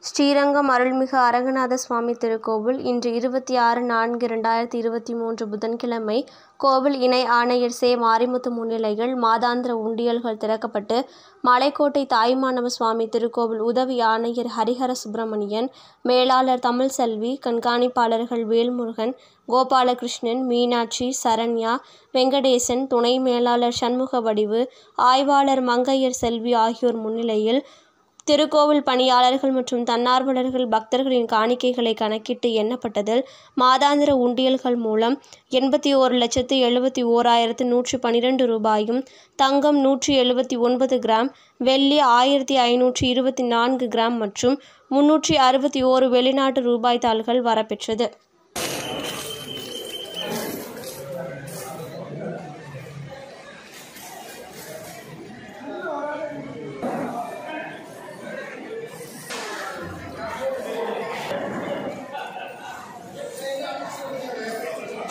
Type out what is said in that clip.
ஸ்ரீரங்கம் அருள்மிகு அரங்கநாத சுவாமி திருக்கோவில் இன்று இருபத்தி ஆறு நான்கு இரண்டாயிரத்தி இருபத்தி மூன்று புதன்கிழமை கோவில் இணை ஆணையர் சே மாரிமுத்து முன்னிலையில் மாதாந்திர உண்டியல்கள் திறக்கப்பட்டு மலைக்கோட்டை தாயுமானவ சுவாமி திருக்கோவில் உதவி ஆணையர் ஹரிஹர சுப்பிரமணியன் மேலாளர் தமிழ்செல்வி கண்காணிப்பாளர்கள் வேல்முருகன் கோபாலகிருஷ்ணன் மீனாட்சி சரண்யா வெங்கடேசன் துணை மேலாளர் சண்முக வடிவு ஆய்வாளர் மங்கையர் செல்வி ஆகியோர் முன்னிலையில் திருக்கோவில் பணியாளர்கள் மற்றும் தன்னார்வலர்கள் பக்தர்களின் காணிக்கைகளை கணக்கிட்டு எண்ணப்பட்டதில் மாதாந்திர உண்டியல்கள் மூலம் எண்பத்தி ஓரு லட்சத்து எழுபத்தி ஓராயிரத்து நூற்றி பன்னிரெண்டு ரூபாயும் தங்கம் நூற்றி எழுபத்தி ஒன்பது கிராம் வெள்ளி ஆயிரத்தி ஐநூற்றி இருபத்தி நான்கு கிராம் மற்றும் முன்னூற்றி அறுபத்தி ஓரு வெளிநாட்டு ரூபாய் தாள்கள் வரப்பெற்றது